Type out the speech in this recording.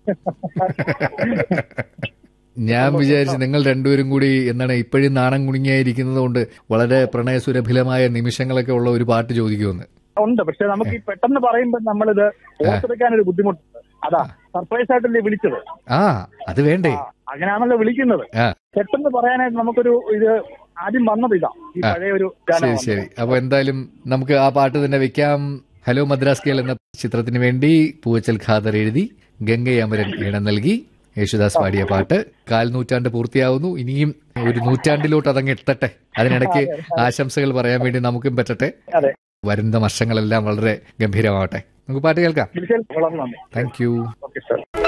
ഞാൻ വിചാരിച്ചു നിങ്ങൾ രണ്ടുപേരും കൂടി എന്താണ് ഇപ്പോഴും നാണം കുണുങ്ങിയായിരിക്കുന്നത് കൊണ്ട് വളരെ പ്രണയസുരഭിലമായ നിമിഷങ്ങളൊക്കെ ഉള്ള ഒരു പാട്ട് ചോദിക്കുമെന്ന് ഉണ്ട് പക്ഷെ നമുക്ക് ഈ പെട്ടെന്ന് പറയുമ്പോൾ നമ്മളിത് ഓർത്തെടുക്കാൻ ഒരു ബുദ്ധിമുട്ടുണ്ട് അതാ സർപ്രൈസ് ആയിട്ടല്ലേ വിളിച്ചത് ആ അത് വേണ്ടേ ആ, അങ്ങനെയാണല്ലോ വിളിക്കുന്നത് ആ. പെട്ടെന്ന് പറയാനായിട്ട് നമുക്കൊരു ഇത് ആദ്യം വന്നത് ഇതാ ഈ ആ. പഴയ ഒരു ശരി ഗാനം ശരി അപ്പൊ എന്തായാലും നമുക്ക് ആ പാട്ട് തന്നെ വെക്കാം ഹലോ മദ്രാസ് കേൾ എന്ന ചിത്രത്തിന് വേണ്ടി പൂവച്ചൽ ഖാദർ എഴുതി ഗംഗയാമരൻ ഈണം നൽകി യേശുദാസ് പാടിയ പാട്ട് കാൽ നൂറ്റാണ്ട് പൂർത്തിയാവുന്നു ഇനിയും ഒരു നൂറ്റാണ്ടിലോട്ട് അതങ്ങ് എത്തട്ടെ അതിനിടയ്ക്ക് ആശംസകൾ പറയാൻ വേണ്ടി നമുക്കും പറ്റട്ടെ അതെ വരുന്ന വർഷങ്ങളെല്ലാം വളരെ ഗംഭീരമാവട്ടെ നമുക്ക് പാട്ട് കേൾക്കാം വിളിച്ചാൽ വളരെ നന്ദി താങ്ക് യു ഓക്കെ സാർ